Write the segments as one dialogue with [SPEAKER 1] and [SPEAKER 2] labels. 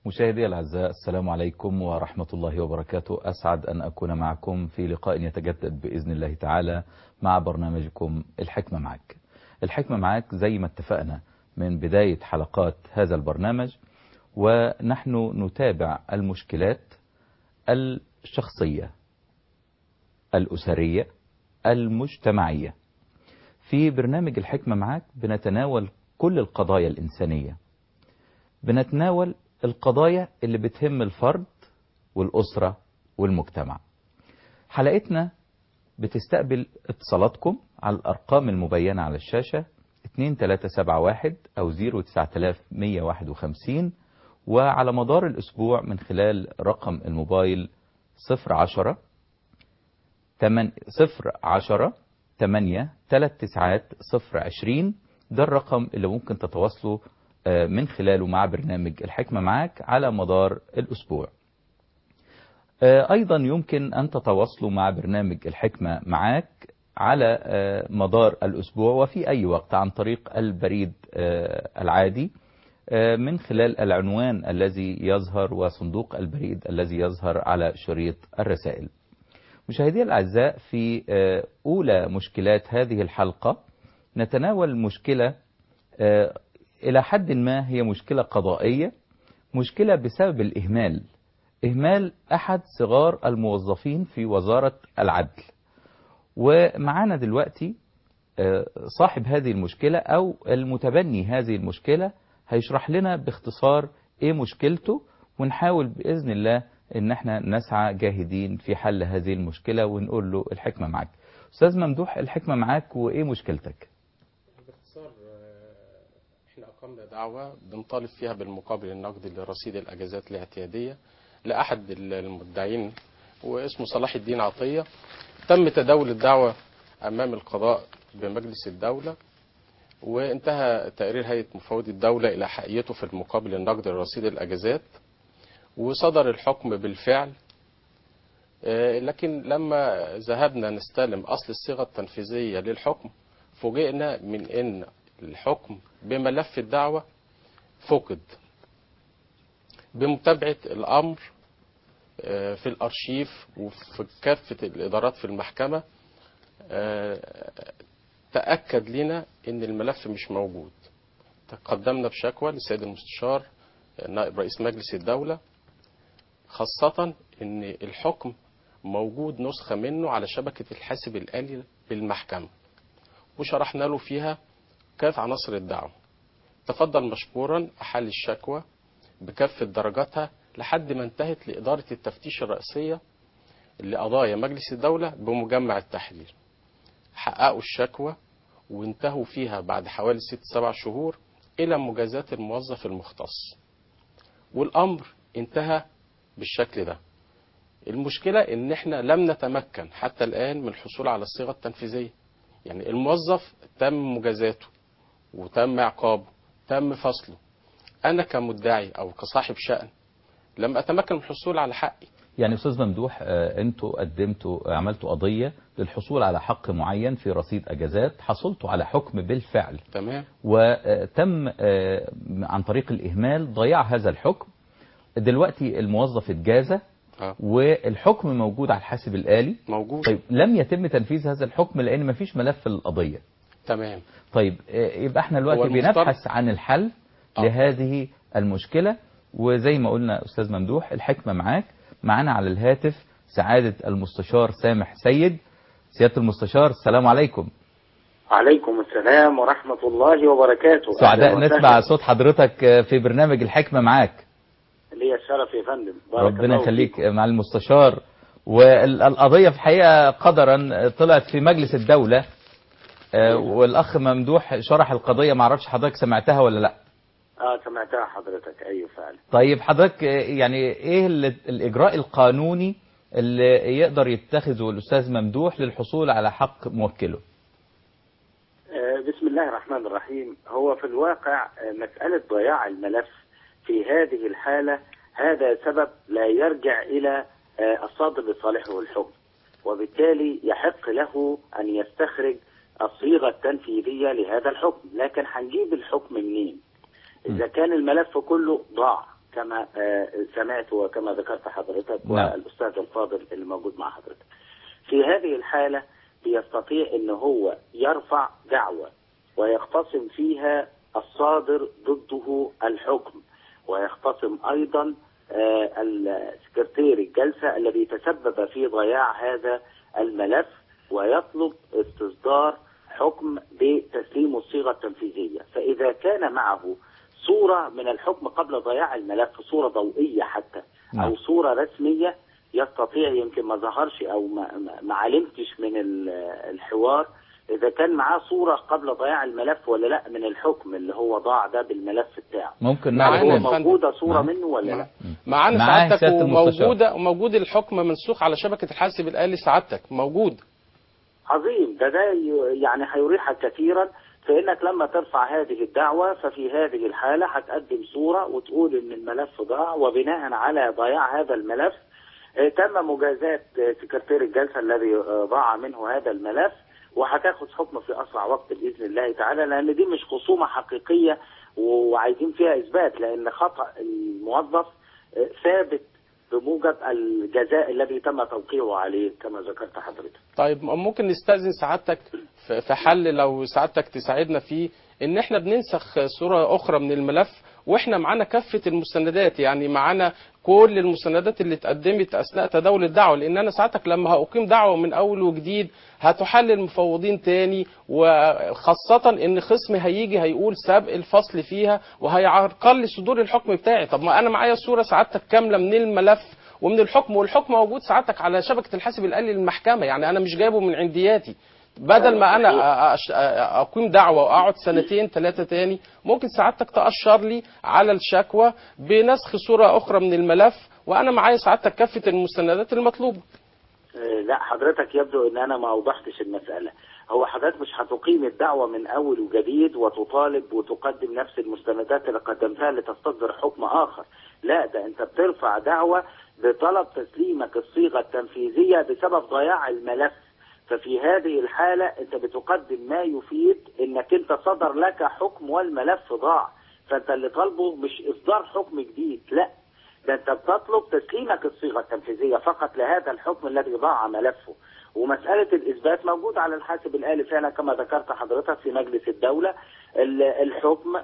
[SPEAKER 1] مشاهدي الأعزاء السلام عليكم ورحمة الله وبركاته أسعد أن أكون معكم في لقاء يتجدد بإذن الله تعالى مع برنامجكم الحكمة معك الحكمة معك زي ما اتفقنا من بداية حلقات هذا البرنامج ونحن نتابع المشكلات الشخصية الأسرية المجتمعية في برنامج الحكمة معك بنتناول كل القضايا الإنسانية بنتناول القضايا اللي بتهم الفرد والأسرة والمجتمع حلقتنا بتستقبل اتصالاتكم على الأرقام المبينة على الشاشة 2371 أو 09151 وعلى مدار الأسبوع من خلال رقم الموبايل 010 010 8 3 تسعات 020 ده الرقم اللي ممكن تتواصلوا من خلاله مع برنامج الحكمة معاك على مدار الأسبوع أيضا يمكن أن تتواصلوا مع برنامج الحكمة معاك على مدار الأسبوع وفي أي وقت عن طريق البريد العادي من خلال العنوان الذي يظهر وصندوق البريد الذي يظهر على شريط الرسائل مشاهدي الأعزاء في أولى مشكلات هذه الحلقة نتناول مشكلة إلى حد ما هي مشكلة قضائية مشكلة بسبب الإهمال إهمال أحد صغار الموظفين في وزارة العدل ومعانا دلوقتي صاحب هذه المشكلة أو المتبني هذه المشكلة هيشرح لنا باختصار إيه مشكلته ونحاول بإذن الله إن احنا نسعى جاهدين في حل هذه المشكلة ونقول له الحكمة معاك أستاذ ممدوح الحكمة معاك وإيه مشكلتك
[SPEAKER 2] باختصار احنا أقمنا دعوة بنطالب فيها بالمقابل النقدي لرصيد الأجازات الاعتيادية لأحد المدعين واسمه صلاح الدين عطية تم تداول الدعوة أمام القضاء بمجلس الدولة وانتهى تقرير هيئة مفوضي الدولة إلى حقيته في المقابل النقدي لرصيد الأجازات وصدر الحكم بالفعل لكن لما ذهبنا نستلم أصل الصيغة التنفيذية للحكم فوجئنا من أن الحكم بملف الدعوة فقد بمتابعة الأمر في الأرشيف وفي كافة الإدارات في المحكمة تأكد لنا أن الملف مش موجود تقدمنا بشكوى للسيد المستشار نائب رئيس مجلس الدولة خاصة أن الحكم موجود نسخة منه على شبكة الحاسب الآلي بالمحكمة وشرحنا له فيها كافة عناصر الدعوة تفضل مشكورا أحل الشكوى بكافة درجاتها لحد ما انتهت لإدارة التفتيش الرئيسية لقضايا مجلس الدولة بمجمع التحرير حققوا الشكوى وانتهوا فيها بعد حوالي ست سبع شهور إلى مجازات الموظف المختص والأمر انتهى بالشكل ده المشكلة ان احنا لم نتمكن حتى الآن من الحصول على الصيغة التنفيذية يعني الموظف تم مجازاته وتم عقابه تم فصله أنا كمدعي أو كصاحب شأن لم أتمكن من الحصول على حقي
[SPEAKER 1] يعني أستاذ ممدوح أنتوا قدمتوا عملتوا قضية للحصول على حق معين في رصيد أجازات حصلتوا على حكم بالفعل
[SPEAKER 2] تمام
[SPEAKER 1] وتم عن طريق الإهمال ضياع هذا الحكم دلوقتي الموظف اتجازى
[SPEAKER 2] آه.
[SPEAKER 1] والحكم موجود على الحاسب الآلي
[SPEAKER 2] موجود
[SPEAKER 1] طيب لم يتم تنفيذ هذا الحكم لأن مفيش ملف للقضية
[SPEAKER 2] تمام
[SPEAKER 1] طيب يبقى احنا دلوقتي
[SPEAKER 2] هو المفترض-
[SPEAKER 1] بنبحث عن الحل
[SPEAKER 2] آه.
[SPEAKER 1] لهذه المشكلة وزي ما قلنا أستاذ ممدوح الحكمة معاك معانا على الهاتف سعادة المستشار سامح سيد سيادة المستشار السلام عليكم
[SPEAKER 3] عليكم السلام ورحمة الله وبركاته
[SPEAKER 1] سعداء
[SPEAKER 3] أهلا وسهلا.
[SPEAKER 1] نسمع صوت حضرتك في برنامج الحكمة معاك
[SPEAKER 3] لي الشرف يا فندم بارك
[SPEAKER 1] ربنا
[SPEAKER 3] الله
[SPEAKER 1] يخليك
[SPEAKER 3] فيكم.
[SPEAKER 1] مع المستشار والقضية في الحقيقة قدرا طلعت في مجلس الدولة آه، والأخ ممدوح شرح القضية معرفش حضرتك سمعتها ولا لا
[SPEAKER 3] اه سمعتها حضرتك ايوه فعلا
[SPEAKER 1] طيب حضرتك آه، يعني ايه ال- الإجراء القانوني اللي يقدر يتخذه الأستاذ ممدوح للحصول على حق موكله
[SPEAKER 3] آه بسم الله الرحمن الرحيم هو في الواقع آه مسألة ضياع الملف في هذه الحالة هذا سبب لا يرجع إلى آه الصادر لصالحه الحكم وبالتالي يحق له أن يستخرج الصيغة التنفيذية لهذا الحكم لكن هنجيب الحكم منين إذا كان الملف كله ضاع كما آه، سمعت وكما ذكرت حضرتك
[SPEAKER 1] نعم.
[SPEAKER 3] والأستاذ الفاضل اللي موجود مع حضرتك في هذه الحالة بيستطيع أن هو يرفع دعوة ويختصم فيها الصادر ضده الحكم ويختصم أيضا آه، السكرتير الجلسة الذي تسبب في ضياع هذا الملف ويطلب استصدار حكم بتسليم الصيغة التنفيذية فإذا كان معه صورة من الحكم قبل ضياع الملف صورة ضوئية حتى
[SPEAKER 1] نعم.
[SPEAKER 3] أو صورة رسمية يستطيع يمكن ما ظهرش أو ما, ما- ما علمتش من ال- الحوار إذا كان معاه صورة قبل ضياع الملف ولا لا من الحكم اللي هو ضاع ده بالملف بتاعه
[SPEAKER 1] ممكن
[SPEAKER 2] معانا
[SPEAKER 3] هل هو
[SPEAKER 1] نعرف
[SPEAKER 2] يا فندم.
[SPEAKER 3] موجودة صورة
[SPEAKER 1] نعم.
[SPEAKER 3] منه ولا لا
[SPEAKER 2] معانا
[SPEAKER 1] معاه
[SPEAKER 2] سعادتك
[SPEAKER 1] سيادة المستشار.
[SPEAKER 2] وموجوده وموجود الحكم منسوخ على شبكه الحاسب الالي سعادتك موجود
[SPEAKER 3] عظيم ده ده ي- يعني هيريحك كثيرا فإنك لما ترفع هذه الدعوة ففي هذه الحالة هتقدم صورة وتقول إن الملف ضاع وبناء على ضياع هذا الملف آه، تم مجازاة آه، سكرتير الجلسة الذي آه، ضاع منه هذا الملف وهتاخد حكم في أسرع وقت بإذن الله تعالى لأن دي مش خصومة حقيقية وعايزين فيها إثبات لأن خطأ الموظف آه، ثابت بموجب الجزاء الذي تم توقيعه عليه كما ذكرت حضرتك
[SPEAKER 2] طيب ممكن نستأذن سعادتك في في حل لو سعادتك تساعدنا فيه ان احنا بننسخ صورة اخرى من الملف واحنا معانا كافة المستندات يعني معانا كل المستندات اللي اتقدمت اثناء تداول الدعوة لان انا ساعتك لما هأقيم دعوة من اول وجديد هتحل المفوضين تاني وخاصة ان خصم هيجي هيقول سبق الفصل فيها وهيعرقل لي صدور الحكم بتاعي طب ما انا معايا صورة سعادتك كاملة من الملف ومن الحكم والحكم موجود سعادتك على شبكة الحاسب الآلي للمحكمة يعني أنا مش جايبه من عندياتي بدل ما أنا أ- أش- أ- أقيم دعوة وأقعد سنتين ثلاثة تاني ممكن سعادتك تأشر لي على الشكوى بنسخ صورة أخرى من الملف وأنا معايا سعادتك كافة المستندات المطلوبة
[SPEAKER 3] آه، لا حضرتك يبدو ان انا ما اوضحتش المسألة هو حضرتك مش هتقيم الدعوة من اول وجديد وتطالب وتقدم نفس المستندات اللي قدمتها لتستصدر حكم اخر لا ده انت بترفع دعوة بطلب تسليمك الصيغة التنفيذية بسبب ضياع الملف ففي هذه الحالة انت بتقدم ما يفيد انك انت صدر لك حكم والملف ضاع فانت اللي طالبه مش اصدار حكم جديد لا ده انت بتطلب تسليمك الصيغه التنفيذيه فقط لهذا الحكم الذي ضاع ملفه ومساله الاثبات موجود على الحاسب الالي فعلا كما ذكرت حضرتك في مجلس الدوله ال- الحكم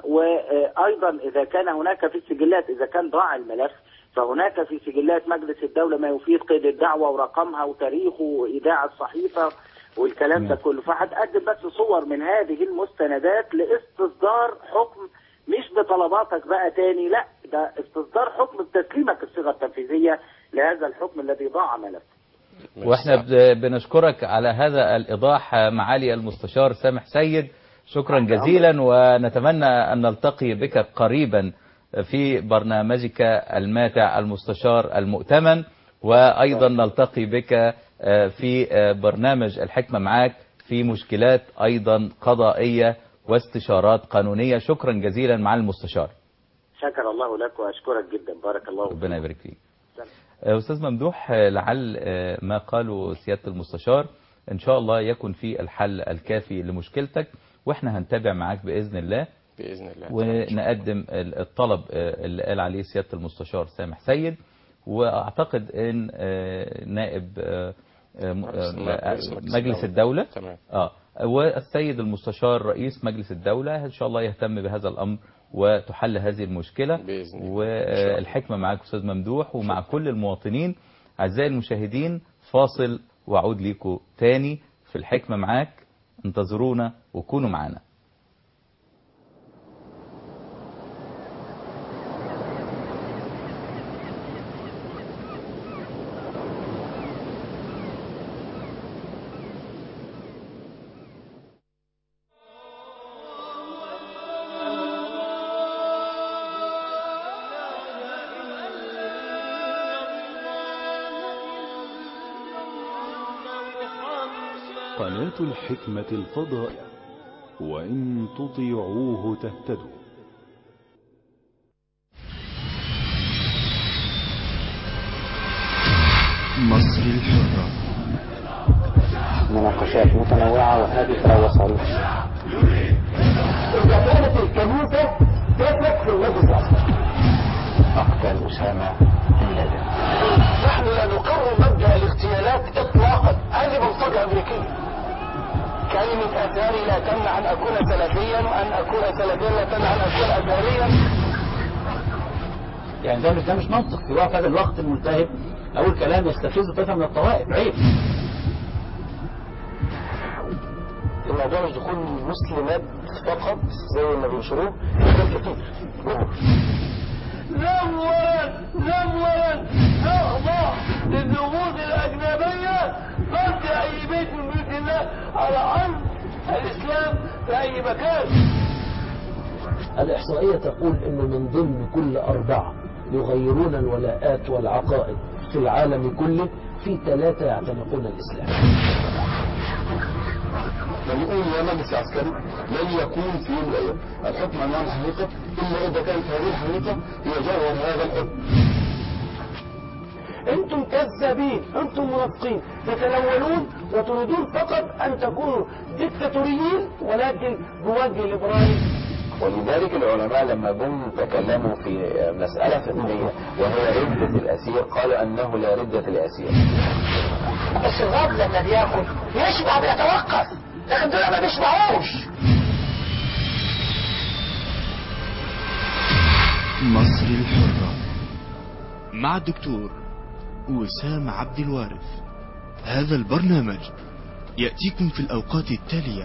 [SPEAKER 3] وايضا اذا كان هناك في السجلات اذا كان ضاع الملف فهناك في سجلات مجلس الدوله ما يفيد قيد الدعوه ورقمها وتاريخه وايداع الصحيفه والكلام ده كله فهتقدم بس صور من هذه المستندات لاستصدار حكم مش بطلباتك بقى تاني لا ده استصدار حكم بتسليمك الصيغه التنفيذيه لهذا الحكم الذي ضاع ملفه
[SPEAKER 1] واحنا ب- بنشكرك على هذا الإيضاح معالي المستشار سامح سيد شكرا جزيلا ونتمنى أن نلتقي بك قريبا في برنامجك الماتع المستشار المؤتمن وأيضا نلتقي بك في برنامج الحكمة معاك في مشكلات أيضا قضائية واستشارات قانونية شكرا جزيلا مع المستشار
[SPEAKER 3] شكر الله لك واشكرك جدا بارك الله فيك
[SPEAKER 1] ربنا يبارك فيك أستاذ ممدوح لعل ما قاله سيادة المستشار إن شاء الله يكن في الحل الكافي لمشكلتك وإحنا هنتابع معاك بإذن الله
[SPEAKER 2] بإذن الله
[SPEAKER 1] ونقدم الطلب اللي قال عليه سيادة المستشار سامح سيد وأعتقد إن نائب مجلس الدولة
[SPEAKER 2] تمام
[SPEAKER 1] آه والسيد المستشار رئيس مجلس الدولة إن شاء الله يهتم بهذا الأمر وتحل هذه المشكلة
[SPEAKER 2] بإذن الله.
[SPEAKER 1] والحكمة معاك أستاذ ممدوح ومع كل المواطنين أعزائي المشاهدين فاصل وأعود ليكم تاني في الحكمة معاك انتظرونا وكونوا معنا
[SPEAKER 4] قناة الحكمة الفضائية وإن تطيعوه تهتدوا مصر الحرة
[SPEAKER 5] مناقشات متنوعة وهادفة وصريحة
[SPEAKER 6] إذا كانت الكنيسة تثق في النبي الأصفر
[SPEAKER 5] أقتل أسامة بن لادن
[SPEAKER 6] نحن لا نقرر مبدأ الاغتيالات إطلاقا هذه بلطجة أمريكية كلمة أثاري لا تمنع أن أكون سلفيا وأن أكون سلفيا لا تمنع أن أكون أثاريا
[SPEAKER 5] يعني ده مش ده مش منطق في وقت هذا الوقت الملتهب أول كلام يستفز طائفة من الطوائف عيب
[SPEAKER 6] الموضوع مش دخول المسلمات فقط زي ما بينشروه ده كتير نورا نورا نخضع للنفوذ الأجنبية ضد أي بيت من بيوت الله على أرض الإسلام في أي مكان
[SPEAKER 7] الإحصائية تقول أنه من ضمن كل أربعة يغيرون الولاءات والعقائد في العالم كله في ثلاثة يعتنقون الإسلام
[SPEAKER 6] لما يقول يا مجلس عسكري لن يكون في يوم من الايام الحكم امام الحقيقه الا اذا كانت هذه الحقيقه هي جوهر هذا الحكم
[SPEAKER 7] أنتم كذابين أنتم منافقين تتلونون وتريدون فقط أن تكونوا ديكتاتوريين ولكن بوجه ليبرالي
[SPEAKER 5] ولذلك العلماء لما جم تكلموا في مسألة فقهية وهي ردة الأسير قالوا أنه لا ردة الأسير
[SPEAKER 6] بس الغاب لما بياكل يشبع بيتوقف لكن دول ما بيشبعوش
[SPEAKER 4] مصر الحرة مع الدكتور وسام عبد الوارث هذا البرنامج يأتيكم في الأوقات التالية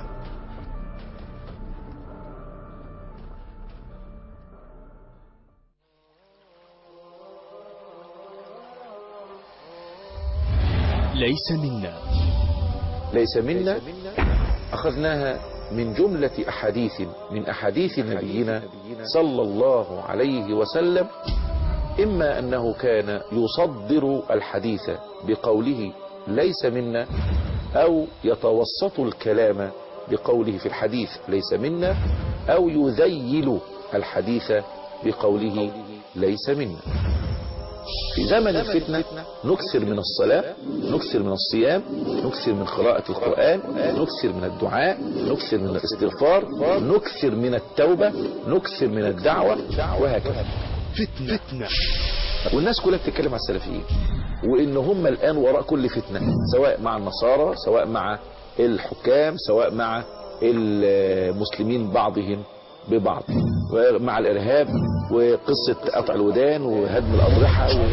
[SPEAKER 4] ليس منا
[SPEAKER 8] ليس منا أخذناها من جملة أحاديث من أحاديث نبينا صلى الله عليه وسلم إما أنه كان يصدر الحديث بقوله ليس منا أو يتوسط الكلام بقوله في الحديث ليس منا أو يذيل الحديث بقوله ليس منا في زمن الفتنة نكثر من الصلاة نكثر من الصيام نكثر من قراءة القرآن نكثر من الدعاء نكثر من الاستغفار نكثر من التوبة نكثر من الدعوة وهكذا
[SPEAKER 4] فتنة, فتنة.
[SPEAKER 8] والناس كلها بتتكلم على السلفيين وان هم الان وراء كل فتنة سواء مع النصارى سواء مع الحكام سواء مع المسلمين بعضهم ببعض مع الارهاب وقصة قطع الودان وهدم الاضرحة و...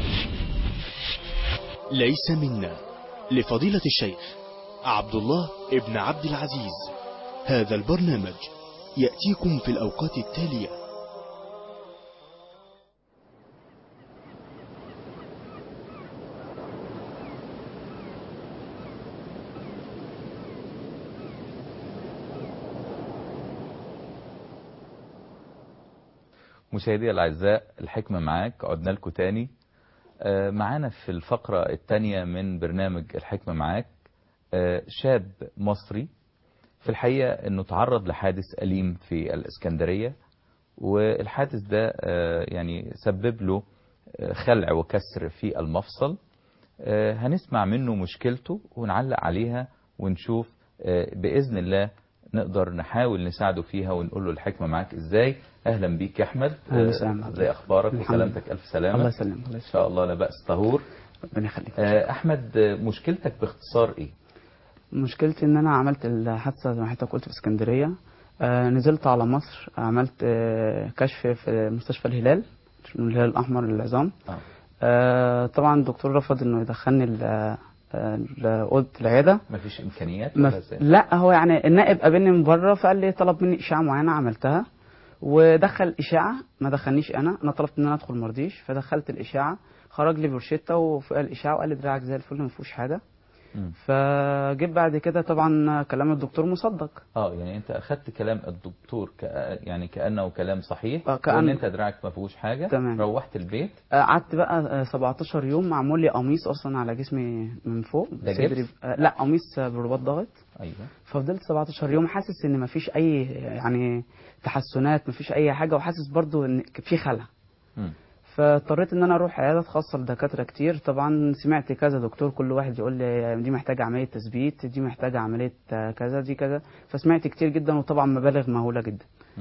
[SPEAKER 4] ليس منا لفضيلة الشيخ عبد الله ابن عبد العزيز هذا البرنامج يأتيكم في الأوقات التالية
[SPEAKER 1] مشاهدي الأعزاء الحكمة معاك عدنا لكم تاني آه، معانا في الفقرة التانية من برنامج الحكمة معاك آه، شاب مصري في الحقيقة انه تعرض لحادث أليم في الإسكندرية والحادث ده آه، يعني سبب له آه، خلع وكسر في المفصل آه، هنسمع منه مشكلته ونعلق عليها ونشوف آه، بإذن الله نقدر نحاول نساعده فيها ونقول له الحكمة معاك ازاي اهلا بيك يا احمد
[SPEAKER 9] أهلا وسهلا.
[SPEAKER 1] ازي اخبارك
[SPEAKER 9] الحمد
[SPEAKER 1] وسلامتك الف سلامة
[SPEAKER 9] الله يسلمك الله
[SPEAKER 1] ان
[SPEAKER 9] يسلمك
[SPEAKER 1] شاء الله لا بأس طهور
[SPEAKER 9] ربنا يخليك
[SPEAKER 1] آه، احمد آه، مشكلتك باختصار ايه
[SPEAKER 9] مشكلتي ان انا عملت الحادثه زي ما حضرتك قلت في اسكندريه آه نزلت على مصر عملت آه كشف في مستشفى الهلال الهلال الاحمر للعظام
[SPEAKER 1] آه.
[SPEAKER 9] آه طبعا الدكتور رفض انه يدخلني ال- آه، لاوضه العياده
[SPEAKER 1] مفيش امكانيات
[SPEAKER 9] ما
[SPEAKER 1] ولا
[SPEAKER 9] ف...
[SPEAKER 1] ازاي
[SPEAKER 9] لا هو يعني النائب قابلني من بره فقال لي طلب مني اشاعه معينه عملتها ودخل اشاعه ما دخلنيش انا انا طلبت ان انا ادخل مرضيش فدخلت الاشاعه خرج لي بروشيتا وفي الاشاعه وقال لي دراعك زي الفل ما فيهوش حاجه
[SPEAKER 1] مم.
[SPEAKER 9] فجيت بعد كده طبعا كلام الدكتور مصدق
[SPEAKER 1] اه يعني انت اخدت كلام الدكتور كأ... يعني كانه كلام صحيح
[SPEAKER 9] آه، كأن-
[SPEAKER 1] وان انت دراعك ما فيهوش حاجه
[SPEAKER 9] تمام.
[SPEAKER 1] روحت البيت
[SPEAKER 9] آه، قعدت بقى آه، 17 يوم معمول لي قميص اصلا على جسمي من فوق
[SPEAKER 1] ده
[SPEAKER 9] صدري
[SPEAKER 1] جبس؟
[SPEAKER 9] آه، لا قميص آه، برباط ضغط
[SPEAKER 1] ايوه
[SPEAKER 9] ففضلت 17 يوم حاسس ان مفيش اي يعني تحسنات مفيش اي حاجه وحاسس برضو ان في خلع
[SPEAKER 1] مم.
[SPEAKER 9] فاضطريت ان انا اروح عيادات خاصه لدكاتره كتير طبعا سمعت كذا دكتور كل واحد يقول لي دي محتاجه عمليه تثبيت دي محتاجه عمليه آه، كذا دي كذا فسمعت كتير جدا وطبعا مبالغ مهوله جدا
[SPEAKER 1] مم.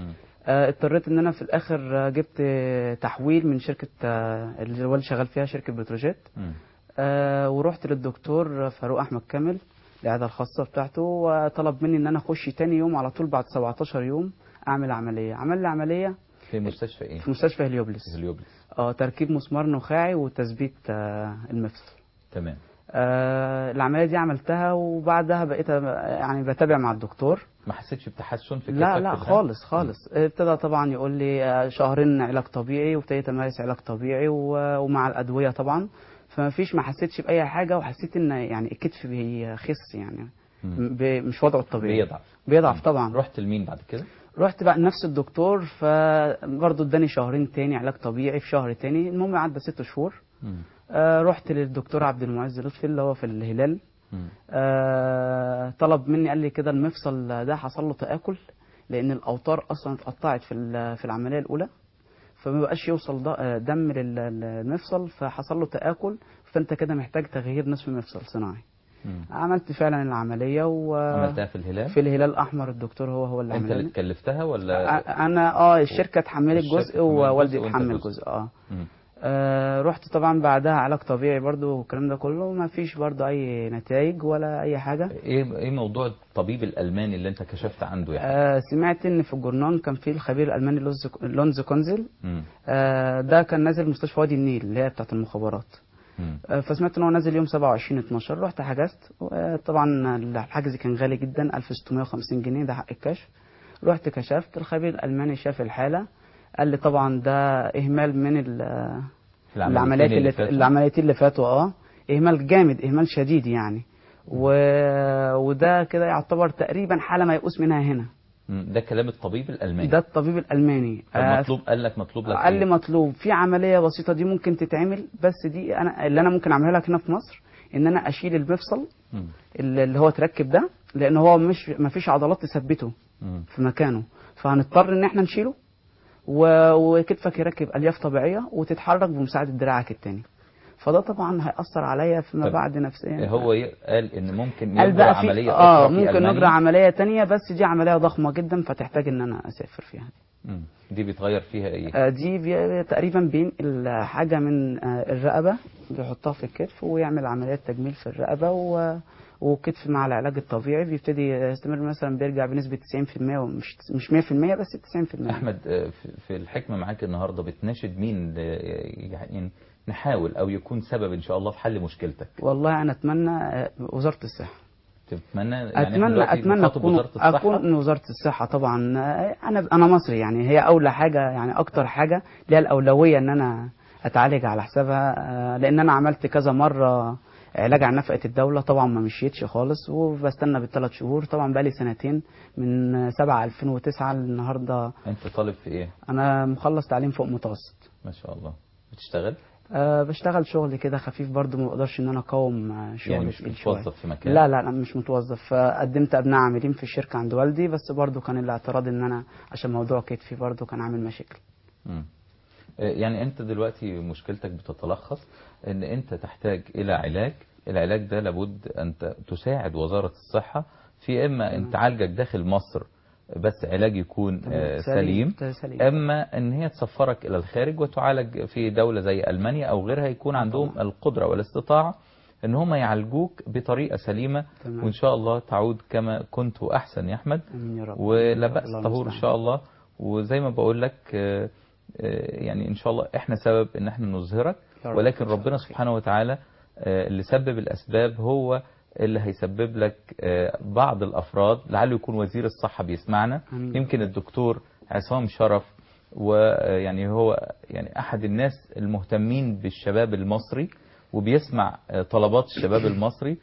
[SPEAKER 9] آه، اضطريت ان انا في الاخر آه، جبت آه، تحويل من شركه آه، اللي والدي شغال فيها شركه بتروجيت
[SPEAKER 1] مم.
[SPEAKER 9] آه، ورحت للدكتور فاروق احمد كامل العياده الخاصه بتاعته وطلب مني ان انا اخش تاني يوم على طول بعد 17 يوم اعمل عمليه عمل لي عمليه
[SPEAKER 1] في مستشفى ايه
[SPEAKER 9] في مستشفى هليوبلس
[SPEAKER 1] هليوبلس
[SPEAKER 9] اه تركيب مسمار نخاعي وتثبيت آه، المفصل
[SPEAKER 1] تمام
[SPEAKER 9] آه العمليه دي عملتها وبعدها بقيت أب- يعني بتابع مع الدكتور
[SPEAKER 1] ما حسيتش بتحسن في
[SPEAKER 9] لا
[SPEAKER 1] كتفك
[SPEAKER 9] لا
[SPEAKER 1] في الحال؟
[SPEAKER 9] خالص خالص ابتدى طبعا يقول لي آه، شهرين علاج طبيعي وابتديت امارس علاج طبيعي و- ومع الادويه طبعا فما فيش ما حسيتش باي حاجه وحسيت ان يعني الكتف بيخس يعني
[SPEAKER 1] مم.
[SPEAKER 9] ب- مش وضعه الطبيعي
[SPEAKER 1] بيضعف
[SPEAKER 9] بيضعف طبعا
[SPEAKER 1] رحت لمين بعد كده
[SPEAKER 9] رحت بقى لنفس الدكتور فبرضه اداني شهرين تاني علاج طبيعي في شهر تاني المهم عدى ست شهور
[SPEAKER 1] مم.
[SPEAKER 9] آه رحت للدكتور عبد المعز لطفي اللي هو في الهلال
[SPEAKER 1] مم.
[SPEAKER 9] آه طلب مني قال لي كده المفصل ده حصل له تآكل لأن الأوتار أصلا اتقطعت في ال- في العملية الأولى فما بقاش يوصل ض- آه، دم لل- للمفصل فحصل له تآكل فأنت كده محتاج تغيير نصف مفصل صناعي
[SPEAKER 1] مم.
[SPEAKER 9] عملت فعلا العملية و
[SPEAKER 1] عملتها في الهلال
[SPEAKER 9] في الهلال الأحمر الدكتور هو هو اللي
[SPEAKER 1] انت اللي
[SPEAKER 9] عملها
[SPEAKER 1] اتكلفتها ولا
[SPEAKER 9] أ- أنا اه الشركة اتحملت
[SPEAKER 1] الشركة
[SPEAKER 9] جزء
[SPEAKER 1] اتحملت
[SPEAKER 9] ووالدي
[SPEAKER 1] جزء وأنت
[SPEAKER 9] اتحمل
[SPEAKER 1] جزء.
[SPEAKER 9] جزء اه
[SPEAKER 1] مم.
[SPEAKER 9] آه رحت طبعا بعدها علاج طبيعي برضو والكلام ده كله ما فيش برضو اي نتائج ولا اي حاجه
[SPEAKER 1] ايه ايه موضوع الطبيب الالماني اللي انت كشفت عنده يعني
[SPEAKER 9] آه سمعت ان في الجورنال كان في الخبير الالماني لونز لونز كونزل
[SPEAKER 1] مم.
[SPEAKER 9] آه ده كان نازل مستشفى وادي النيل اللي هي بتاعه المخابرات
[SPEAKER 1] مم.
[SPEAKER 9] آه فسمعت ان هو نازل يوم 27 12 رحت حجزت طبعا الحجز كان غالي جدا 1650 جنيه ده حق الكشف رحت كشفت الخبير الالماني شاف الحاله قال لي طبعا ده اهمال من ال- العمليات اللي
[SPEAKER 1] فاتوا.
[SPEAKER 9] العمليتين اللي فاتوا اه اهمال جامد اهمال شديد يعني و... وده كده يعتبر تقريبا حاله ميؤوس منها هنا
[SPEAKER 1] مم. ده كلام الطبيب الالماني
[SPEAKER 9] ده الطبيب الالماني
[SPEAKER 1] طب
[SPEAKER 9] آه،
[SPEAKER 1] مطلوب قال لك مطلوب لك
[SPEAKER 9] قال لي
[SPEAKER 1] إيه؟
[SPEAKER 9] مطلوب في عمليه بسيطه دي ممكن تتعمل بس دي انا اللي انا ممكن اعملها لك هنا في مصر ان انا اشيل المفصل
[SPEAKER 1] مم.
[SPEAKER 9] اللي اللي هو تركب ده لان هو مش ما فيش عضلات تثبته
[SPEAKER 1] مم.
[SPEAKER 9] في مكانه فهنضطر ان احنا نشيله و- وكتفك يركب الياف طبيعيه وتتحرك بمساعده دراعك التاني فده طبعا هيأثر عليا فيما
[SPEAKER 1] طب
[SPEAKER 9] بعد نفسيا
[SPEAKER 1] هو ي- قال ان ممكن
[SPEAKER 9] قال
[SPEAKER 1] يجرى
[SPEAKER 9] بقى في
[SPEAKER 1] عمليه
[SPEAKER 9] اه
[SPEAKER 1] أخرى في
[SPEAKER 9] ممكن
[SPEAKER 1] ألمانيا؟
[SPEAKER 9] نجرى عمليه تانية بس دي عمليه ضخمه جدا فتحتاج ان انا اسافر فيها
[SPEAKER 1] مم. دي بيتغير فيها ايه
[SPEAKER 9] آه، دي بي- تقريبا بينقل حاجة من آه، الرقبة بيحطها في الكتف ويعمل عمليات تجميل في الرقبة و... وكتف مع العلاج الطبيعي بيبتدي يستمر مثلا بيرجع بنسبة 90% ومش مش 100% بس 90%
[SPEAKER 1] احمد آه، في- في الحكمه معاك النهارده بتناشد مين ل- يعني نحاول او يكون سبب ان شاء الله في حل مشكلتك
[SPEAKER 9] والله أنا أتمنى آه، وزارة الصحة
[SPEAKER 1] تتمنى يعني إحنا
[SPEAKER 9] أتمنى
[SPEAKER 1] دلوقتي
[SPEAKER 9] أتمنى
[SPEAKER 1] بنخاطب
[SPEAKER 9] أكون
[SPEAKER 1] وزاره الصحه
[SPEAKER 9] أكون وزارة الصحة طبعا آه، أنا أنا مصري يعني هي أولى حاجة يعني أكتر حاجة ليها الأولوية إن أنا أتعالج على حسابها آه، لأن أنا عملت كذا مرة علاج عن نفقة الدولة طبعا ما مشيتش خالص وبستنى بالثلاث شهور طبعا بقالي سنتين من 7 2009 للنهارده
[SPEAKER 1] انت طالب في ايه
[SPEAKER 9] أنا مخلص تعليم فوق متوسط
[SPEAKER 1] ما شاء الله بتشتغل
[SPEAKER 9] أه بشتغل شغل كده خفيف برضو ما بقدرش ان انا اقاوم آه، شغل
[SPEAKER 1] يعني مش
[SPEAKER 9] تقيل شوية.
[SPEAKER 1] متوظف في مكان
[SPEAKER 9] لا لا لا مش متوظف آه، قدمت ابناء عاملين في الشركه عند والدي بس برضو كان الاعتراض ان انا عشان موضوع كتفي برضو كان عامل مشاكل
[SPEAKER 1] مم. آه، يعني انت دلوقتي مشكلتك بتتلخص ان انت تحتاج الى علاج العلاج ده لابد ان ت- تساعد وزارة الصحة في اما ان تعالجك داخل مصر بس علاج يكون آه، سليم
[SPEAKER 9] سليم
[SPEAKER 1] اما ان هي تسفرك الى الخارج وتعالج في دولة زي المانيا او غيرها يكون عندهم القدرة والاستطاعة ان هم يعالجوك بطريقة سليمة
[SPEAKER 9] تمام.
[SPEAKER 1] وان شاء الله تعود كما كنت واحسن يا احمد
[SPEAKER 9] امين يا رب
[SPEAKER 1] ولا بأس
[SPEAKER 9] الله
[SPEAKER 1] طهور إن
[SPEAKER 9] المستعان.
[SPEAKER 1] شاء الله وزي ما بقول لك آه، آه، يعني إن شاء الله إحنا سبب إن إحنا نظهرك
[SPEAKER 9] يا رب.
[SPEAKER 1] ولكن
[SPEAKER 9] إن شاء
[SPEAKER 1] ربنا
[SPEAKER 9] الله.
[SPEAKER 1] سبحانه وتعالى آه، اللي سبب الأسباب هو اللي هيسبب لك آه، بعض الأفراد لعله يكون وزير الصحة بيسمعنا
[SPEAKER 9] آمين.
[SPEAKER 1] يمكن الدكتور عصام شرف ويعني هو يعني أحد الناس المهتمين بالشباب المصري وبيسمع آه، طلبات الشباب المصري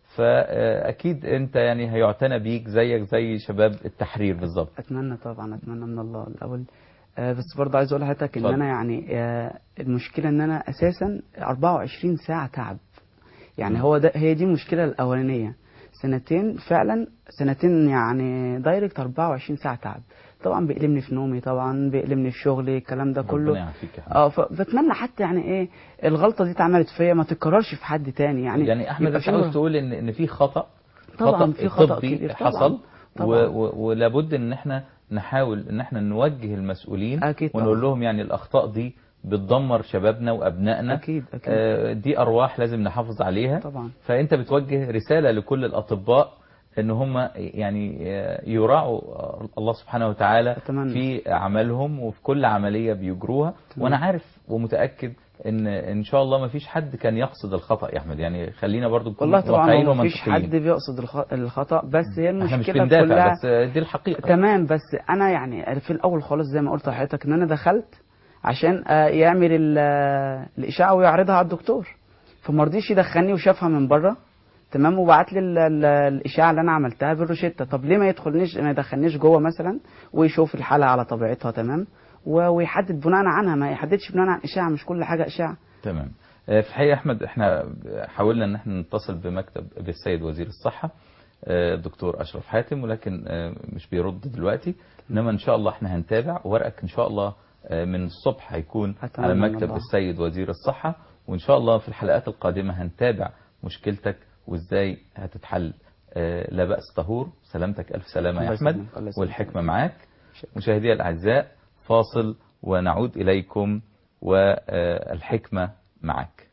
[SPEAKER 1] فأكيد أنت يعني هيعتنى بيك زيك زي شباب التحرير بالظبط
[SPEAKER 9] اتمنى طبعا اتمنى من الله الاول آه، بس برضه عايز اقول لحضرتك ان
[SPEAKER 1] اتفضل.
[SPEAKER 9] انا يعني آه، المشكله ان انا اساسا 24 ساعه تعب يعني هو ده هي دي المشكله الاولانيه سنتين فعلا سنتين يعني دايركت 24 ساعه تعب طبعا بيقلمني في نومي طبعا بيقلمني في شغلي الكلام ده
[SPEAKER 1] ربنا
[SPEAKER 9] كله
[SPEAKER 1] يعافيك يا حبيبي.
[SPEAKER 9] اه فبتمنى حتى يعني ايه الغلطه دي اتعملت فيا ما تتكررش في حد تاني يعني
[SPEAKER 1] يعني احمد
[SPEAKER 9] يبقى
[SPEAKER 1] انت
[SPEAKER 9] في
[SPEAKER 1] عاوز
[SPEAKER 9] مر-
[SPEAKER 1] تقول ان ان في خطا
[SPEAKER 9] طبعا
[SPEAKER 1] خطأ
[SPEAKER 9] في خطا
[SPEAKER 1] طبي
[SPEAKER 9] كبير طبعا
[SPEAKER 1] حصل
[SPEAKER 9] طبعاً.
[SPEAKER 1] و- و- ولابد ان احنا نحاول ان احنا نوجه المسؤولين
[SPEAKER 9] أكيد
[SPEAKER 1] ونقول
[SPEAKER 9] طبعاً.
[SPEAKER 1] لهم يعني الاخطاء دي بتدمر شبابنا وابنائنا
[SPEAKER 9] أكيد أكيد
[SPEAKER 1] آه، دي ارواح لازم نحافظ عليها
[SPEAKER 9] طبعا
[SPEAKER 1] فانت بتوجه رساله لكل الاطباء ان هم يعني يراعوا الله سبحانه وتعالى
[SPEAKER 9] أتمنى.
[SPEAKER 1] في عملهم وفي كل عمليه بيجروها وانا عارف ومتاكد ان ان شاء الله ما فيش حد كان يقصد الخطا يا احمد يعني خلينا برضو نكون
[SPEAKER 9] والله طبعا
[SPEAKER 1] واقعيين
[SPEAKER 9] هو مفيش
[SPEAKER 1] ومنطقيين.
[SPEAKER 9] حد بيقصد الخ- الخطأ بس هي
[SPEAKER 1] احنا مش
[SPEAKER 9] المشكلة
[SPEAKER 1] بندافع
[SPEAKER 9] كلها
[SPEAKER 1] بس دي الحقيقه
[SPEAKER 9] تمام بس انا يعني في الاول خالص زي ما قلت لحضرتك ان انا دخلت عشان آه، يعمل ال- آه، الاشاعه ويعرضها على الدكتور فما رضيش يدخلني وشافها من بره تمام وبعت لي ال- ال- الاشاعه اللي انا عملتها بالروشته طب ليه ما يدخلنيش ما يدخلنيش جوه مثلا ويشوف الحاله على طبيعتها تمام و- ويحدد بناء عنها ما يحددش بناء عن اشاعه مش كل حاجه اشاعه
[SPEAKER 1] تمام آه، في الحقيقه احمد احنا حاولنا ان احنا نتصل بمكتب بالسيد وزير الصحه آه، الدكتور اشرف حاتم ولكن آه، مش بيرد دلوقتي انما ان شاء الله احنا هنتابع ورقك ان شاء الله آه، من الصبح هيكون
[SPEAKER 9] أتمنى
[SPEAKER 1] على
[SPEAKER 9] من
[SPEAKER 1] مكتب
[SPEAKER 9] الله.
[SPEAKER 1] السيد وزير الصحه وان شاء الله في الحلقات القادمه هنتابع مشكلتك وازاي هتتحل آه، لا باس طهور سلامتك الف سلامه يا
[SPEAKER 9] الله
[SPEAKER 1] احمد
[SPEAKER 9] يسلمك، الله يسلمك.
[SPEAKER 1] والحكمه معاك مشاهدي الاعزاء فاصل ونعود اليكم والحكمه معك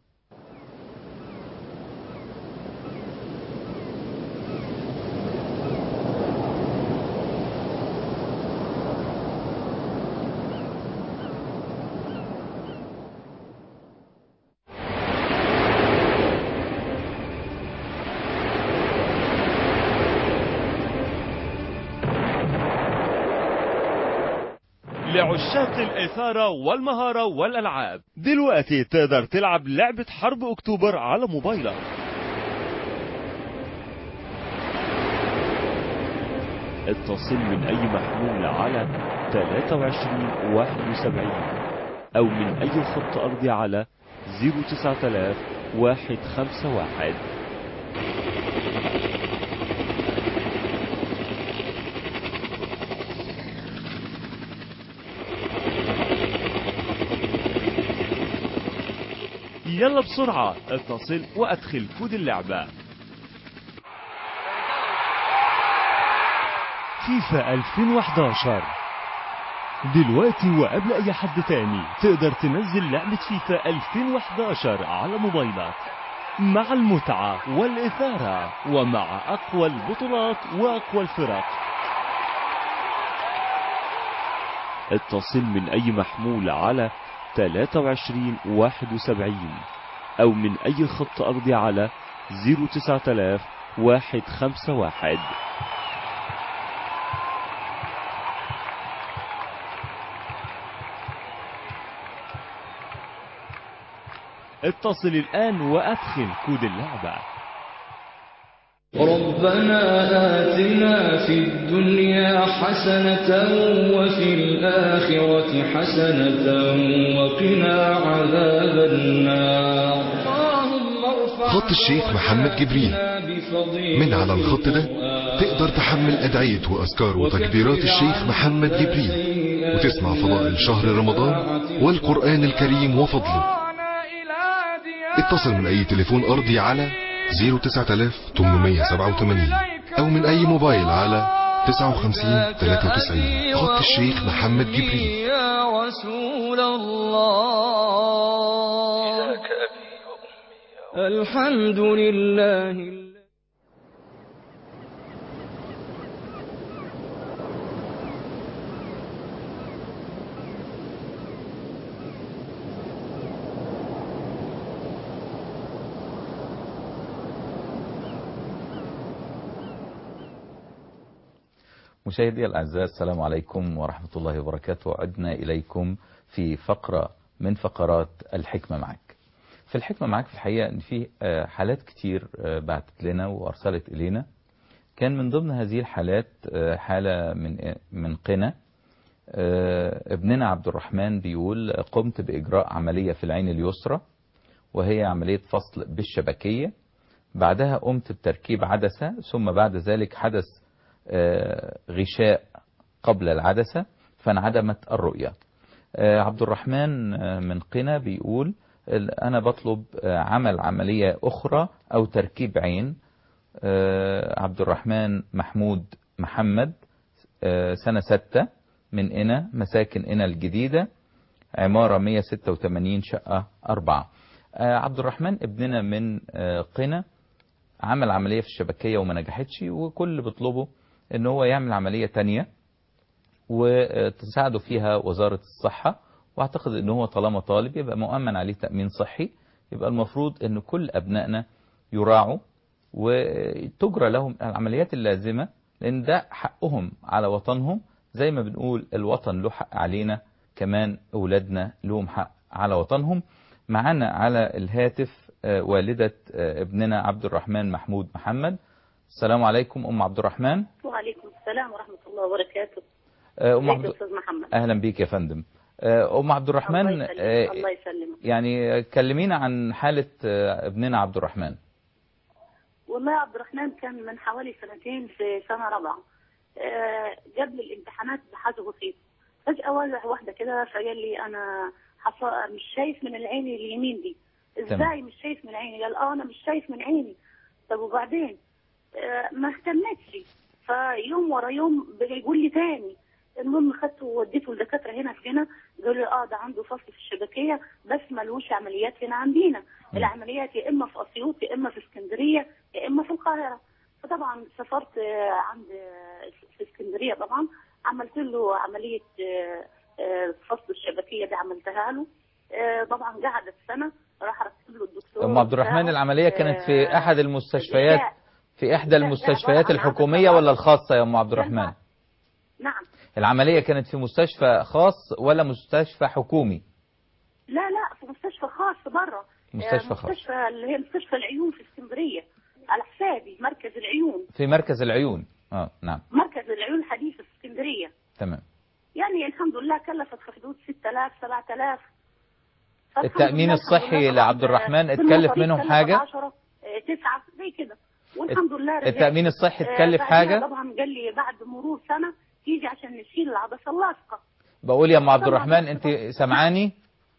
[SPEAKER 10] لعشاق الإثارة والمهارة والألعاب دلوقتي تقدر تلعب لعبة حرب أكتوبر على موبايلك اتصل من أي محمول على 23 71 أو من أي خط أرضي على 09000 151 يلا بسرعة اتصل وادخل كود اللعبة فيفا 2011 دلوقتي وقبل اي حد تاني تقدر تنزل لعبة فيفا 2011 على موبايلك مع المتعة والإثارة ومع أقوى البطولات وأقوى الفرق اتصل من أي محمول على 23 71 أو من أي خط أرضي على 09000 151 اتصل الآن وأدخل كود اللعبة
[SPEAKER 11] ربنا آتنا في الدنيا حسنة وفي الآخرة حسنة وقنا عذاب النار
[SPEAKER 12] خط الشيخ محمد جبريل من على الخط ده تقدر تحمل أدعية وأذكار وتكبيرات الشيخ محمد جبريل وتسمع فضائل شهر رمضان والقرآن الكريم وفضله اتصل من أي تليفون أرضي على 09887 أو من أي موبايل على 59 93 خط الشيخ محمد جبريل
[SPEAKER 11] يا رسول الله الحمد لله
[SPEAKER 1] مشاهدي الأعزاء السلام عليكم ورحمة الله وبركاته عدنا إليكم في فقرة من فقرات الحكمة معك في الحكمة معك في الحقيقة إن في آه، حالات كتير آه، بعتت لنا وأرسلت إلينا كان من ضمن هذه الحالات آه، حالة من من قنا آه، ابننا عبد الرحمن بيقول قمت بإجراء عملية في العين اليسرى وهي عملية فصل بالشبكية بعدها قمت بتركيب عدسة ثم بعد ذلك حدث آه، غشاء قبل العدسة فانعدمت الرؤية آه، عبد الرحمن آه، من قنا بيقول ال- أنا بطلب آه، عمل عملية أخرى أو تركيب عين آه، عبد الرحمن محمود محمد آه، سنة ستة من إنا مساكن إنا الجديدة عمارة 186 شقة أربعة آه، عبد الرحمن ابننا من آه، قنا عمل عملية في الشبكية وما نجحتش وكل اللي بيطلبه ان هو يعمل عملية تانية وتساعده فيها وزارة الصحة واعتقد ان هو طالما طالب يبقى مؤمن عليه تأمين صحي يبقى المفروض ان كل ابنائنا يراعوا وتجرى لهم العمليات اللازمة لان ده حقهم على وطنهم زي ما بنقول الوطن له حق علينا كمان اولادنا لهم حق على وطنهم معانا على الهاتف آه، والدة آه، ابننا عبد الرحمن محمود محمد السلام عليكم ام عبد الرحمن
[SPEAKER 13] وعليكم السلام ورحمة الله وبركاته
[SPEAKER 1] آه، ام
[SPEAKER 13] ازيك يا
[SPEAKER 1] عبد
[SPEAKER 13] أستاذ محمد
[SPEAKER 1] اهلا بيك يا فندم آه، ام عبد الرحمن
[SPEAKER 13] الله يسلمك
[SPEAKER 1] آه،
[SPEAKER 13] الله يسلمك
[SPEAKER 1] يعني كلمينا عن حالة آه، ابننا عبد الرحمن
[SPEAKER 13] والله يا عبد الرحمن كان من حوالي سنتين في سنة رابعة آه، جاب لي الامتحانات بحاجة بسيطة فجأة واجه واحدة كده فقال لي أنا حص- مش شايف من العين اليمين دي
[SPEAKER 14] تمام.
[SPEAKER 13] ازاي مش شايف من عيني قال اه انا مش شايف من عيني طب وبعدين آه، ما اهتمتش فيوم ورا يوم بقى يقول لي تاني المهم خدته ووديته لدكاتره هنا في هنا قالوا لي اه ده عنده فصل في الشبكيه بس ملوش عمليات هنا عندنا العمليات يا اما في اسيوط يا اما في اسكندريه يا اما في القاهره فطبعا سافرت آه، عند آه، في اسكندريه طبعا عملت له عمليه آه، آه، فصل الشبكيه دي عملتها له آه، طبعا قعدت سنه راح اركب له الدكتور
[SPEAKER 1] ام عبد الرحمن
[SPEAKER 13] بتاعه.
[SPEAKER 1] العملية كانت في
[SPEAKER 13] آه،
[SPEAKER 1] احد المستشفيات في احدى
[SPEAKER 13] لا،
[SPEAKER 1] المستشفيات
[SPEAKER 13] لا، لا،
[SPEAKER 1] الحكومية ولا الخاصة يا ام عبد الرحمن
[SPEAKER 13] نعم
[SPEAKER 1] العملية كانت في مستشفى خاص ولا مستشفى حكومي
[SPEAKER 13] لا لا في مستشفى خاص بره
[SPEAKER 1] مستشفى
[SPEAKER 13] آه،
[SPEAKER 1] خاص.
[SPEAKER 13] مستشفى اللي هي مستشفى العيون في اسكندريه على حسابي مركز العيون
[SPEAKER 1] في مركز العيون اه نعم
[SPEAKER 13] مركز العيون الحديث في اسكندريه
[SPEAKER 1] تمام
[SPEAKER 13] يعني الحمد لله كلفت في حدود 6000 7000 فالحمد
[SPEAKER 1] التأمين
[SPEAKER 13] لله الحمد
[SPEAKER 1] الصحي
[SPEAKER 13] لله
[SPEAKER 1] لعبد
[SPEAKER 13] طبعاً،
[SPEAKER 1] الرحمن
[SPEAKER 13] آه،
[SPEAKER 1] اتكلف
[SPEAKER 13] في
[SPEAKER 1] منهم
[SPEAKER 13] كلفت
[SPEAKER 1] حاجة
[SPEAKER 13] 10 9 زي كده والحمد لله رجعت.
[SPEAKER 1] التأمين الصحي
[SPEAKER 13] آه،
[SPEAKER 1] اتكلف
[SPEAKER 13] بعدها
[SPEAKER 1] حاجة
[SPEAKER 13] طبعا قال لي بعد مرور سنه تيجي عشان نشيل العدسه اللاصقه
[SPEAKER 1] بقول يا ام عبد
[SPEAKER 13] طبعاً.
[SPEAKER 1] الرحمن انت سمعاني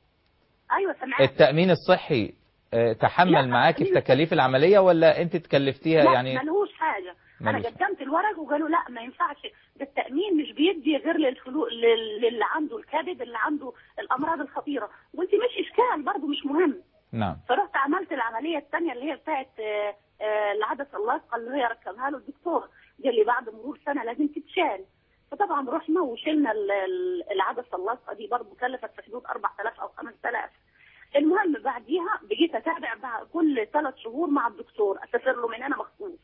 [SPEAKER 13] ايوه سمعت
[SPEAKER 1] التأمين الصحي آه، تحمل معاكي في تكاليف العملية ولا انت تكلفتيها
[SPEAKER 13] لا
[SPEAKER 1] يعني
[SPEAKER 13] ملهوش حاجه انا
[SPEAKER 1] ملوش.
[SPEAKER 13] قدمت الورق وقالوا لا ما ينفعش ده التامين مش بيدي غير للفلو لل- للي عنده الكبد اللي عنده الامراض الخطيره وانت مش اشكال برضه مش مهم
[SPEAKER 1] نعم
[SPEAKER 13] فرحت عملت العمليه الثانيه اللي هي بتاعت آه، آه، العدسه اللاصقه اللي هي ركبها له الدكتور قال لي بعد مرور سنه لازم تتشال فطبعا رحنا وشلنا ال- ال- العدسه اللاصقه دي برضه كلفت في حدود 4000 او 5000 المهم بعديها بقيت اتابع بقى كل ثلاث شهور مع الدكتور اسافر له من هنا مخصوص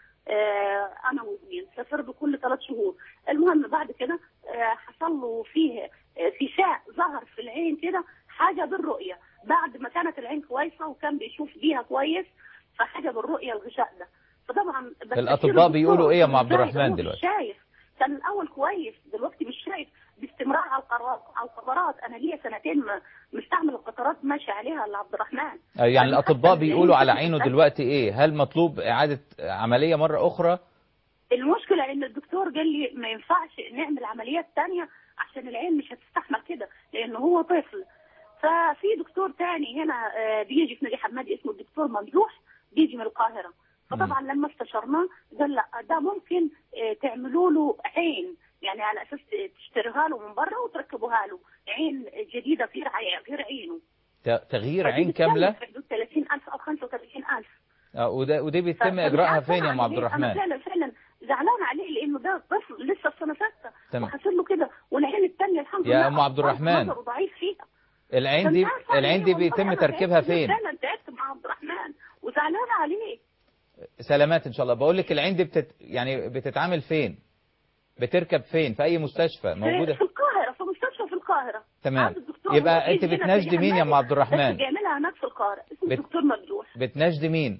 [SPEAKER 13] آه، انا وزميل سافر له كل ثلاث شهور المهم بعد كده آه، حصل له فيه آه، في شاء ظهر في العين كده حاجه بالرؤيه بعد ما كانت العين كويسه وكان بيشوف بيها كويس فحاجه بالرؤيه الغشاء ده فطبعا بستشير
[SPEAKER 1] الأطباء
[SPEAKER 13] الدكتور،
[SPEAKER 1] بيقولوا إيه يا أم عبد
[SPEAKER 13] إزاي
[SPEAKER 1] الرحمن
[SPEAKER 13] هو مش
[SPEAKER 1] دلوقتي؟
[SPEAKER 13] شايف كان الاول كويس دلوقتي مش شايف باستمرار على القرارات على القطارات انا ليا سنتين ما- مستعمل القطارات ماشي عليها لعبد الرحمن
[SPEAKER 1] آه، يعني
[SPEAKER 13] أنا
[SPEAKER 1] الأطباء
[SPEAKER 13] حتى
[SPEAKER 1] بيقولوا على
[SPEAKER 13] العين
[SPEAKER 1] عينه دلوقتي ايه هل مطلوب إعادة عملية مرة أخرى
[SPEAKER 13] المشكلة ان الدكتور قال لي ما ينفعش نعمل عمليات تانية عشان العين مش هتستحمل كده لان هو طفل ففي دكتور تاني هنا آه، بيجي في نادي حمادي اسمه الدكتور ممدوح بيجي من القاهرة فطبعا لما استشرناه قال لا ده ممكن آه، تعملوا له عين يعني على اساس تشتريها له من بره وتركبوها له عين جديدة غير عي- غير عينه
[SPEAKER 1] ت- تغيير
[SPEAKER 13] فدي
[SPEAKER 1] عين
[SPEAKER 13] بتكلف
[SPEAKER 1] كاملة
[SPEAKER 13] في حدود 30000 او 35000
[SPEAKER 1] آه، وده ودي بيتم
[SPEAKER 13] فمش
[SPEAKER 1] إجراءها
[SPEAKER 13] عارفة
[SPEAKER 1] فين يا أم
[SPEAKER 13] أعمل
[SPEAKER 1] عبد
[SPEAKER 13] إيه. انا
[SPEAKER 1] الرحمن
[SPEAKER 13] فعلا فعلا زعلان عليه لانه ده طفل لسه في سنه سته
[SPEAKER 1] تمام.
[SPEAKER 13] وحصل له كده والعين الثانيه الحمد
[SPEAKER 1] يا
[SPEAKER 13] لله
[SPEAKER 1] أم عبد الرحمن.
[SPEAKER 13] نظره ضعيف فيها
[SPEAKER 1] العين
[SPEAKER 13] فمش
[SPEAKER 1] دي
[SPEAKER 13] عارفة أعمل
[SPEAKER 1] العين
[SPEAKER 13] إيه
[SPEAKER 1] دي
[SPEAKER 13] والله.
[SPEAKER 1] بيتم
[SPEAKER 13] أنا
[SPEAKER 1] تركيبها
[SPEAKER 13] تعبت
[SPEAKER 1] فين
[SPEAKER 13] فعلا تعبت مع عبد الرحمن وزعلان عليه
[SPEAKER 1] سلامات ان شاء الله بقول لك العين دي بتت... يعني بتتعامل فين بتركب فين في اي مستشفى موجوده
[SPEAKER 13] في القاهره في مستشفى في القاهره
[SPEAKER 1] تمام
[SPEAKER 13] عند الدكتور
[SPEAKER 1] يبقى
[SPEAKER 13] بيجي
[SPEAKER 1] انت
[SPEAKER 13] هنا في
[SPEAKER 1] بتناشدي مين يا ام عبد
[SPEAKER 13] بس
[SPEAKER 1] الرحمن
[SPEAKER 13] بيعملها هناك في القاهره اسمه
[SPEAKER 1] بت-
[SPEAKER 13] الدكتور ممدوح
[SPEAKER 1] بتناشدي مين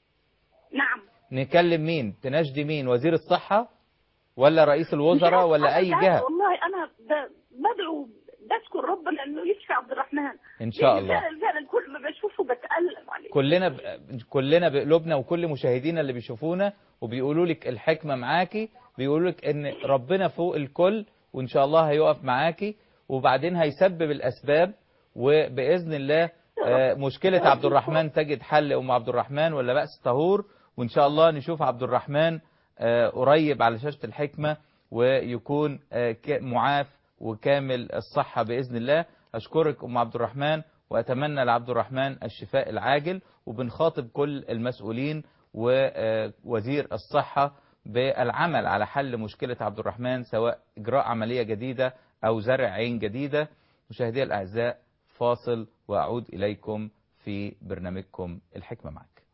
[SPEAKER 13] نعم
[SPEAKER 1] نكلم مين تناشدي مين وزير الصحة ولا رئيس الوزراء ولا
[SPEAKER 13] أنا
[SPEAKER 1] اي
[SPEAKER 13] مش عارفة
[SPEAKER 1] جهة
[SPEAKER 13] والله انا ب- بدعو بشكر ربنا انه يشفي عبد الرحمن
[SPEAKER 1] إن شاء
[SPEAKER 13] لأن
[SPEAKER 1] الله.
[SPEAKER 13] فعلا فعلا كل ما بشوفه بتألم عليه
[SPEAKER 1] كلنا ب... كلنا بقلوبنا وكل مشاهدينا اللي بيشوفونا وبيقولوا لك الحكمة معاكي بيقولوا لك ان ربنا فوق الكل وان شاء الله هيقف معاكي وبعدين هيسبب الاسباب وباذن الله آه، مشكلة عبد الرحمن تجد حل ام عبد الرحمن ولا بأس طهور وان شاء الله نشوف عبد الرحمن آه، قريب على شاشة الحكمة ويكون آه، ك- معاف وكامل الصحة بإذن الله أشكرك أم عبد الرحمن وأتمنى لعبد الرحمن الشفاء العاجل وبنخاطب كل المسؤولين ووزير الصحة بالعمل على حل مشكلة عبد الرحمن سواء إجراء عملية جديدة أو زرع عين جديدة مشاهدي الأعزاء فاصل وأعود إليكم في برنامجكم الحكمة معك